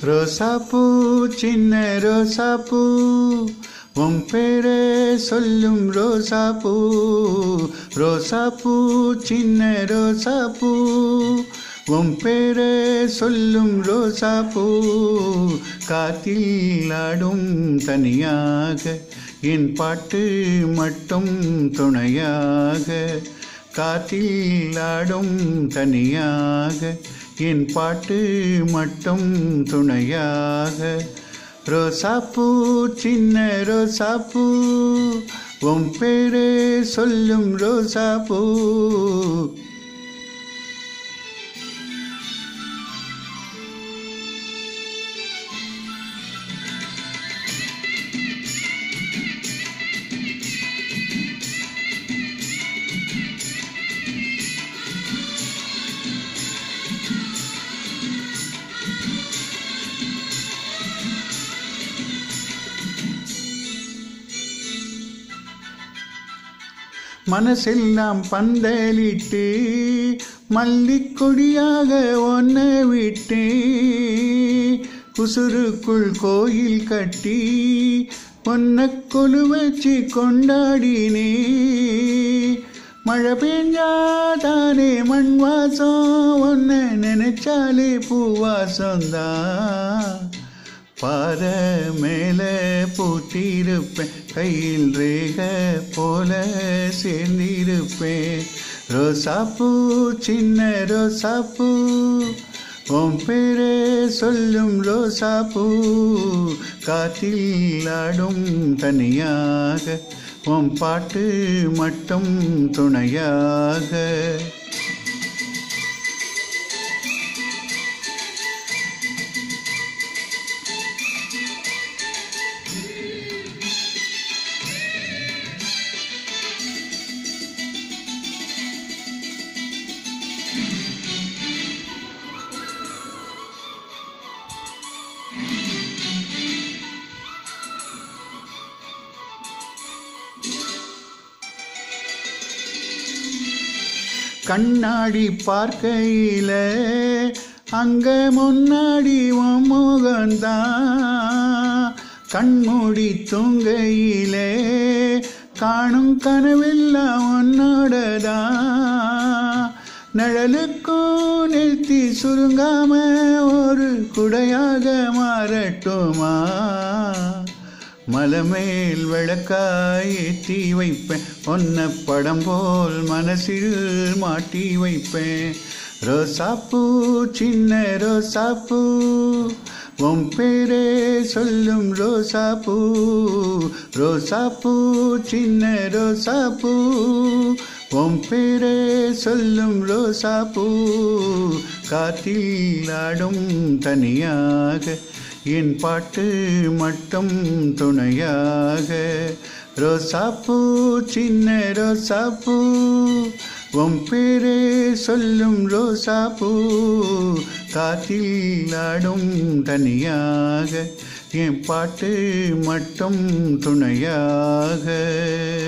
ரோசாப்பூ சின்ன ரோசாப்பூ உன் பேரே சொல்லும் ரோசாப்பூ ரோசாப்பூ சின்ன ரோசாப்பூ உன் பேரே சொல்லும் ரோசாப்பூ காத்தில் ஆடும் தனியாக என் பாட்டு மட்டும் துணையாக காத்தில் ஆடும் தனியாக என் பாட்டு மட்டும் துணையாக ரோசாப்பூ சின்ன ரோசாப்பூ உன் பேரே சொல்லும் ரோசாப்பூ மனசெல்லாம் பந்தலிட்டு மல்லிக்கொடியாக ஒன்ன விட்டு குசுருக்குள் கோயில் கட்டி பொன்ன கொலு வச்சு கொண்டாடினே மழை பெஞ்சாதானே மண் வாசம் ஒன்ன நினைச்சாலே பூவாசம்தான் பாத மேல பூத்திருப்பேன் கையில் ரேக போல சேர்ந்திருப்பேன் ரோசாப்பூ சின்ன ரோசாப்பூ உன் பேரே சொல்லும் ரோசாப்பூ காத்தில் ஆடும் தனியாக உன் பாட்டு மட்டும் துணையாக கண்ணாடி பார்க்கையில அங்க முன்னாடி உன் முகந்தான் கண்மூடி தூங்கையிலே காணும் கனவெல்லாம் உன்னோடதான் நிழலுக்கும் நிறுத்தி சுருங்காம ஒரு குடையாக மாறட்டுமா மலமேல் விளக்காய் ஏற்றி வைப்பேன் ஒன்ன படம் போல் மனசில் மாட்டி வைப்பேன் ரோசாப்பூ சின்ன ரோசாப்பூ உன் பேரே சொல்லும் ரோசாப்பூ ரோசாப்பூ சின்ன ரோசாப்பூ உன் பேரே சொல்லும் ரோசாப்பூ காத்தில் ஆடும் தனியாக என் பாட்டு மட்டும் துணையாக ரோசாப்பூ சின்ன ரோசாப்பூ உன் பேரே சொல்லும் ரோசாப்பூ காத்தில் ஆடும் தனியாக என் பாட்டு மட்டும் துணையாக